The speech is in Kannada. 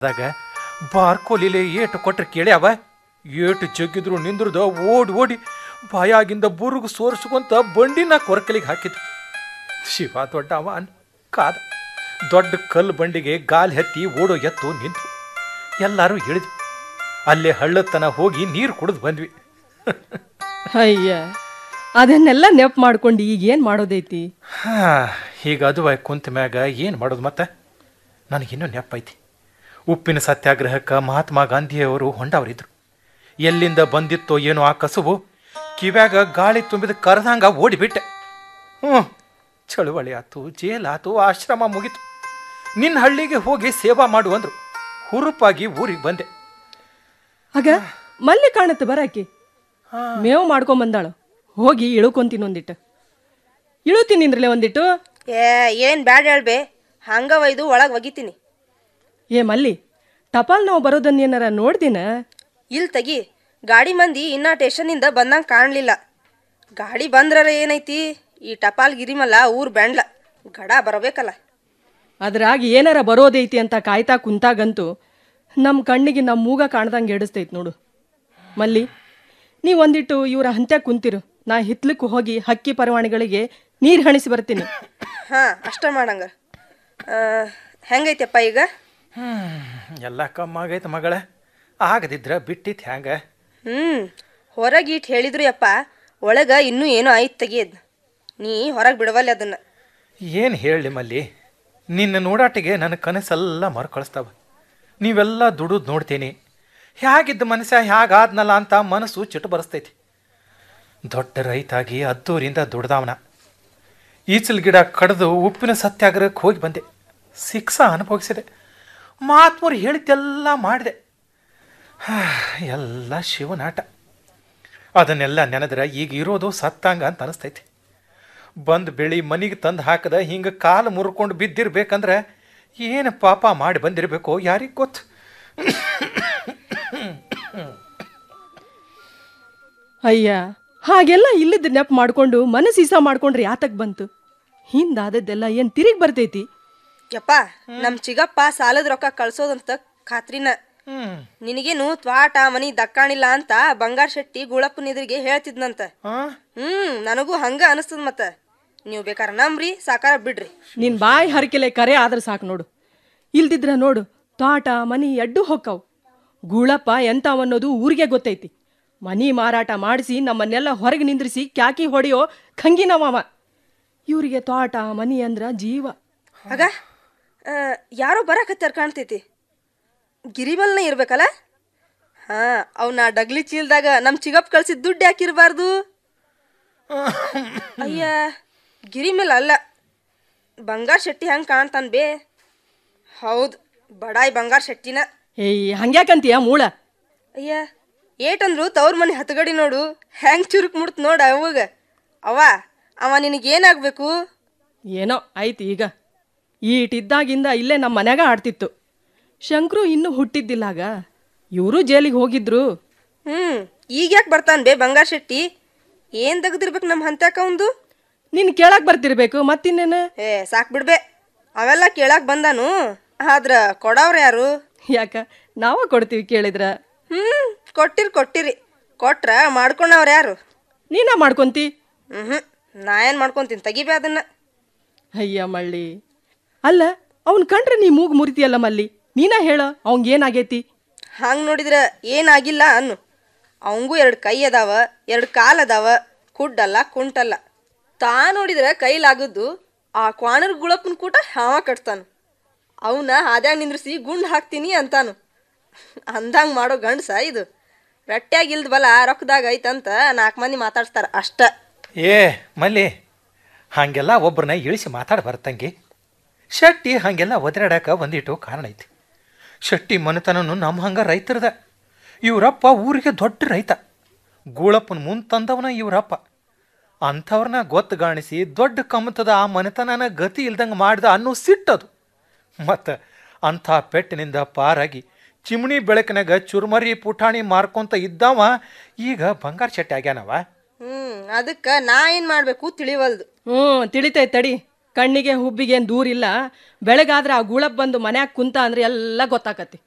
ಅದಾಗ ಬಾರ್ಕೋಲಿಲೆ ಏಟು ಕೊಟ್ರೆ ಕೇಳ್ಯಾವ ಏಟು ಜಗ್ಗಿದ್ರು ನಿಂದ್ರದ ಓಡಿ ಓಡಿ ಬಾಯಾಗಿಂದ ಬುರುಗು ಸೋರ್ಸ್ಕೊಂತ ಬಂಡಿನ ಕೊರಕಲಿಗೆ ಹಾಕಿದ್ರು ಶಿವ ದೊಡ್ಡ ಅವ ಅನ್ ಕಾದ ದೊಡ್ಡ ಕಲ್ಲು ಬಂಡಿಗೆ ಗಾಲಿ ಹತ್ತಿ ಓಡೋ ಎತ್ತು ನಿಂತು ಎಲ್ಲರೂ ಇಳಿದ್ವಿ ಅಲ್ಲೇ ಹಳ್ಳತನ ಹೋಗಿ ನೀರು ಕುಡಿದು ಬಂದ್ವಿ ಅಯ್ಯ ಅದನ್ನೆಲ್ಲ ನೆಪ್ ಮಾಡ್ಕೊಂಡು ಈಗ ಏನು ಮಾಡೋದೈತಿ ಹಾ ಈಗ ಅದು ಕುಂತ ಮ್ಯಾಗ ಏನು ಮಾಡೋದು ಮತ್ತೆ ನನಗಿನ್ನೂ ನೆಪ್ಪೈತಿ ಉಪ್ಪಿನ ಸತ್ಯಾಗ್ರಹಕ್ಕೆ ಮಹಾತ್ಮ ಗಾಂಧಿಯವರು ಹೊಂಡವರಿದ್ರು ಎಲ್ಲಿಂದ ಬಂದಿತ್ತೋ ಏನೋ ಆ ಕಸುಬು ಕಿವ್ಯಾಗ ಗಾಳಿ ತುಂಬಿದ ಕರೆದಂಗ ಓಡಿಬಿಟ್ಟೆ ಹ್ಞೂ ಚಳುವಳಿ ಆತು ಜೇಲಾತು ಆಶ್ರಮ ಮುಗೀತು ನಿನ್ನ ಹಳ್ಳಿಗೆ ಹೋಗಿ ಸೇವಾ ಮಾಡು ಅಂದ್ರು ಹುರುಪಾಗಿ ಊರಿಗೆ ಬಂದೆ ಆಗ ಮಲ್ಲಿ ಕಾಣತ್ತೆ ಬರಾಕಿ ಮೇವು ಮಾಡ್ಕೊಂಬಂದಾಳು ಹೋಗಿ ಇಳ್ಕೊಂತೀನಿ ಒಂದಿಟ್ಟು ಇಳುತ್ತೀನಿ ಅಂದ್ರಲೆ ಒಂದಿಟ್ಟು ಏ ಏನು ಬ್ಯಾಡ ಹೇಳ್ಬೆ ಹಂಗ ಒಯ್ದು ಒಳಗೆ ಒಗಿತೀನಿ ಏ ಮಲ್ಲಿ ಟಪಾಲ್ ನಾವು ಬರೋದನ್ನ ಏನಾರ ನೋಡ್ದಿನ ಇಲ್ಲಿ ತೆಗಿ ಗಾಡಿ ಮಂದಿ ಇನ್ನ ಸ್ಟೇಷನ್ನಿಂದ ಬಂದಂಗೆ ಕಾಣಲಿಲ್ಲ ಗಾಡಿ ಬಂದ್ರರ ಏನೈತಿ ಈ ಟಪಾಲ್ ಗಿರಿಮಲ್ಲ ಊರ್ ಬ್ಯಾಂಡ್ಲ ಗಡ ಬರಬೇಕಲ್ಲ ಅದ್ರಾಗ ಏನಾರ ಬರೋದೈತಿ ಅಂತ ಕಾಯ್ತಾ ಕುಂತಾಗಂತೂ ನಮ್ಮ ಕಣ್ಣಿಗೆ ನಮ್ಮ ಮೂಗ ಕಾಣ್ದಂಗೆ ಎಡಿಸ್ತೈತಿ ನೋಡು ಮಲ್ಲಿ ನೀವು ಒಂದಿಟ್ಟು ಇವ್ರ ಹಂತ್ಯ ಕುಂತಿರು ನಾ ಹಿತ್ಲಕ್ಕೆ ಹೋಗಿ ಹಕ್ಕಿ ಪರವಾಣಿಗಳಿಗೆ ನೀರು ಹಣಿಸಿ ಬರ್ತೀನಿ ಹಾಂ ಅಷ್ಟ ಮಾಡಂಗ ಹೆಂಗೈತಪ್ಪ ಈಗ ಹ್ಮ್ ಎಲ್ಲ ಕಮ್ಮಾಗೈತೆ ಮಗಳ ಆಗದಿದ್ರ ಬಿಟ್ಟಿತ್ ಹ್ಯಾಂಗ ಹ್ಞೂ ಹೊರಗೆ ಇಟ್ಟು ಹೇಳಿದ್ರು ಯಪ್ಪ ಒಳಗೆ ಇನ್ನೂ ಏನೋ ಆಯ್ತು ತೆಗಿಯದ್ ನೀ ಹೊರಗೆ ಬಿಡವಲ್ಲ ಅದನ್ನು ಏನು ಹೇಳಲಿ ಮಲ್ಲಿ ನಿನ್ನ ನೋಡಾಟಿಗೆ ನನ್ನ ಕನಸೆಲ್ಲ ಮರುಕಳಿಸ್ತಾವ ನೀವೆಲ್ಲ ದುಡಿದು ನೋಡ್ತೀನಿ ಹೇಗಿದ್ದ ಮನುಷ್ಯ ಹೇಗಾದ್ನಲ್ಲ ಅಂತ ಮನಸ್ಸು ಚಿಟ್ಟು ಬರೆಸ್ತೈತಿ ದೊಡ್ಡ ರೈತಾಗಿ ಅದ್ದೂರಿಂದ ದುಡ್ದವನ ಈಚಲ್ ಗಿಡ ಕಡ್ದು ಉಪ್ಪಿನ ಸತ್ಯಾಗ್ರಹಕ್ಕೆ ಹೋಗಿ ಬಂದೆ ಶಿಕ್ಷ ಅನುಭವಿಸಿದೆ ಮಾತ್ಮೂರು ಹೇಳಿದ್ದೆಲ್ಲ ಮಾಡಿದೆ ಹಾ, ಎಲ್ಲ ಶಿವನಾಟ ಅದನ್ನೆಲ್ಲ ನೆನೆದ್ರೆ ಈಗ ಇರೋದು ಸತ್ತಾಂಗ ಅಂತ ಅನಿಸ್ತೈತಿ ಬಂದು ಬೆಳಿ ಮನಿಗೆ ತಂದು ಹಾಕದ ಹಿಂಗೆ ಕಾಲು ಮುರ್ಕೊಂಡು ಬಿದ್ದಿರ್ಬೇಕಂದ್ರೆ ಏನು ಪಾಪ ಮಾಡಿ ಬಂದಿರಬೇಕೋ ಯಾರಿಗೆ ಗೊತ್ತು ಅಯ್ಯ ಹಾಗೆಲ್ಲ ಇಲ್ಲಿದ್ದ ನೆಪ್ ಮಾಡ್ಕೊಂಡು ಮನಸ್ಸು ಈಸ ಮಾಡ್ಕೊಂಡ್ರೆ ಯಾತಕ್ ಬಂತು ಹಿಂದಾದದ್ದೆಲ್ಲ ಏನು ತಿರುಗಿ ಬರ್ತೈತಿ ಯಪ್ಪ ನಮ್ಮ ಚಿಗಪ್ಪ ಸಾಲದ ರೊಕ್ಕ ಕಳ್ಸೋದಂತ ಖಾತ್ರಿನ ಹ್ಞೂ ನಿನಗೇನು ತ್ವಾಟ ಮನಿ ದಕ್ಕಾಣಿಲ್ಲ ಅಂತ ಬಂಗಾರ ಶೆಟ್ಟಿ ಗುಳಪ್ಪನ ಎದುರಿಗೆ ಹೇಳ್ತಿದ್ನಂತ ಹಾಂ ಹ್ಮ್ ನನಗೂ ಹಂಗ ಅನಿಸ್ತದ ಮತ್ತ ನೀವು ಬೇಕಾರೆ ನಂಬ್ರಿ ಸಾಕಾರ ಬಿಡ್ರಿ ನಿನ್ ಬಾಯಿ ಹರಕೆಲೆ ಕರೆ ಆದ್ರೆ ಸಾಕು ನೋಡು ಇಲ್ದಿದ್ರ ನೋಡು ತೋಟ ಮನಿ ಎಡ್ಡು ಹೊಕ್ಕವು ಗೂಳಪ್ಪ ಎಂತಾವನ್ನೋದು ಊರಿಗೆ ಗೊತ್ತೈತಿ ಮನಿ ಮಾರಾಟ ಮಾಡಿಸಿ ನಮ್ಮನ್ನೆಲ್ಲ ಹೊರಗೆ ನಿಂದ್ರಿಸಿ ಕ್ಯಾಕಿ ಹೊಡೆಯೋ ಖಂಗಿನವ ಇವರಿಗೆ ತೋಟ ಮನಿ ಅಂದ್ರ ಜೀವ ಆಗ ಆ, ಯಾರೋ ಬರಕತ್ತಾರ ಕಾಣ್ತೈತಿ ಗಿರಿಬಲ್ನ ಇರ್ಬೇಕಲ್ಲ ಹಾ ಅವ್ನ ಡಗ್ಲಿ ಚೀಲ್ದಾಗ ನಮ್ ಚಿಗಪ್ ಕಳ್ಸಿದ್ ದುಡ್ಡು ಯಾಕಿರ್ಬಾರ್ದು ಅಯ್ಯ ಗಿರಿ ಮೇಲೆ ಅಲ್ಲ ಬಂಗಾರ ಶೆಟ್ಟಿ ಹಂಗೆ ಕಾಣ್ತಾನ ಬೇ ಹೌದು ಬಡಾಯಿ ಬಂಗಾರ ಶೆಟ್ಟಿನ ಏಯ್ ಹಂಗ್ಯಾಕಂತೀಯ ಮೂಳ ಅಯ್ಯ ಏಟಂದ್ರು ತವ್ರ ಮನೆ ಹತಗಡಿ ನೋಡು ಹೆಂಗ್ ಚುರುಕ್ ಮುಡ್ತ್ ನೋಡ ಅವಾಗ ಅವ ಅವ ನಿನಗೇನಾಗ್ಬೇಕು ಏನೋ ಆಯ್ತು ಈಗ ಈಟಿದ್ದಾಗಿಂದ ಇಲ್ಲೇ ನಮ್ಮ ಮನ್ಯಾಗ ಆಡ್ತಿತ್ತು ಶಂಕ್ರು ಇನ್ನೂ ಹುಟ್ಟಿದ್ದಿಲ್ಲಾಗ ಇವರು ಜೈಲಿಗೆ ಹೋಗಿದ್ರು ಹ್ಮ್ ಈಗ ಯಾಕೆ ಬರ್ತಾನ ಬೇ ಬಂಗಾರ ಶೆಟ್ಟಿ ಏನ್ ತೆಗ್ದಿರ್ಬೇಕು ನಮ್ಮ ಹಂತ್ಯಾಕ ಅವಂದು ನಿನ್ ಕೇಳಕ್ ಬರ್ತಿರ್ಬೇಕು ಮತ್ತಿನ್ನೇನು ಏ ಸಾಕ್ ಬಿಡ್ಬೆ ಅವೆಲ್ಲ ಕೇಳಾಕ್ ಬಂದಾನು ಆದ್ರ ಕೊಡವ್ರ ಯಾರು ಯಾಕ ನಾವ ಕೊಡ್ತೀವಿ ಕೇಳಿದ್ರ ಹ್ಮ್ ಕೊಟ್ಟಿರಿ ಕೊಟ್ಟಿರಿ ಕೊಟ್ರ ಮಾಡ್ಕೊಂಡವ್ರ ಯಾರು ನೀನ ಮಾಡ್ಕೊಂತಿ ಹ್ಮ್ ಹ್ಮ್ ನಾ ಏನ್ ಮಾಡ್ಕೊಂತೀನಿ ತೆಗಿಬೇ ಅದನ್ನ ಅಯ್ಯ ಮಳ್ಳಿ ಅಲ್ಲ ಅವನ್ ಕಂಡ್ರೆ ನೀ ಮೂಗು ಮುರಿತಿಯಲ್ಲ ಮಲ್ಲಿ ನೀನ ಹೇಳ ಅವಂಗ ಏನಾಗೈತಿ ಹಂಗ್ ನೋಡಿದ್ರ ಏನಾಗಿಲ್ಲ ಅನ್ನು ಅವಂಗೂ ಎರಡು ಕೈ ಅದಾವ ಎರಡು ಕಾಲ್ ಅದಾವ ಕುಡ್ಡಲ್ಲ ಕುಂಟಲ್ಲ ತಾ ನೋಡಿದ್ರ ಕೈಲಾಗದ್ದು ಆ ಕ್ವಾಣರ್ ಗುಳಪ್ಪನ ಕೂಟ ಹಾವ ಕಟ್ತಾನ ಅವನ ಹಾದ್ಯಾಗ ನಿಂದ್ರಿಸಿ ಗುಂಡ್ ಹಾಕ್ತೀನಿ ಅಂತಾನು ಅಂದಂಗ್ ಮಾಡೋ ಗಂಡಸ ಇದು ರಟ್ಟ್ಯಾಗ ಇಲ್ದ ಬಲ ರೊಕ್ಕದಾಗ ಐತಂತ ನಾಲ್ಕು ಮಂದಿ ಮಾತಾಡ್ಸ್ತಾರ ಅಷ್ಟ ಏ ಮಲ್ಲಿ ಹಾಗೆಲ್ಲ ಒಬ್ಬರನ್ನ ಇಳಿಸಿ ಮಾತಾಡ ಬರ್ತಂಗಿ ಶೆಟ್ಟಿ ಹಾಗೆಲ್ಲ ಒದರಾಡಕ ಒಂದಿಟ್ಟು ಕಾರಣ ಐತಿ ಶೆಟ್ಟಿ ಮನೆತನನು ನಮ್ಮ ಹಂಗ ರೈತರದ ಇವರಪ್ಪ ಊರಿಗೆ ದೊಡ್ಡ ರೈತ ಗೂಳಪ್ಪನ ಮುಂದೆ ತಂದವನ ಇವರಪ್ಪ ಅಂಥವ್ರನ್ನ ಗೊತ್ತುಗಾಣಿಸಿ ದೊಡ್ಡ ಕಮತದ ಆ ಮನೆತನನ ಗತಿ ಇಲ್ದಂಗೆ ಮಾಡ್ದ ಅನ್ನೋ ಸಿಟ್ಟದು ಮತ್ತು ಅಂಥ ಪೆಟ್ಟಿನಿಂದ ಪಾರಾಗಿ ಚಿಮಣಿ ಬೆಳಕಿನಾಗ ಚುರ್ಮರಿ ಪುಟಾಣಿ ಮಾರ್ಕೊಂತ ಇದ್ದವ ಈಗ ಬಂಗಾರ ಶೆಟ್ಟಿ ಆಗ್ಯಾನವ ಹ್ಮ್ ಅದಕ್ಕ ನಾ ಏನ್ ಮಾಡ್ಬೇಕು ತಿಳಿವಲ್ದು ಹ್ಞೂ ತಿಳಿತೈತ್ ತಡಿ ಕಣ್ಣಿಗೆ ಹುಬ್ಬಿಗೆ ದೂರಿಲ್ಲ ಬೆಳಗಾದ್ರೆ ಆ ಗುಳಪ್ ಬಂದು ಮನ್ಯಾಗ ಕುಂತ ಅಂದ್ರೆ ಎಲ್ಲ ಗೊತ್ತಾಕತಿ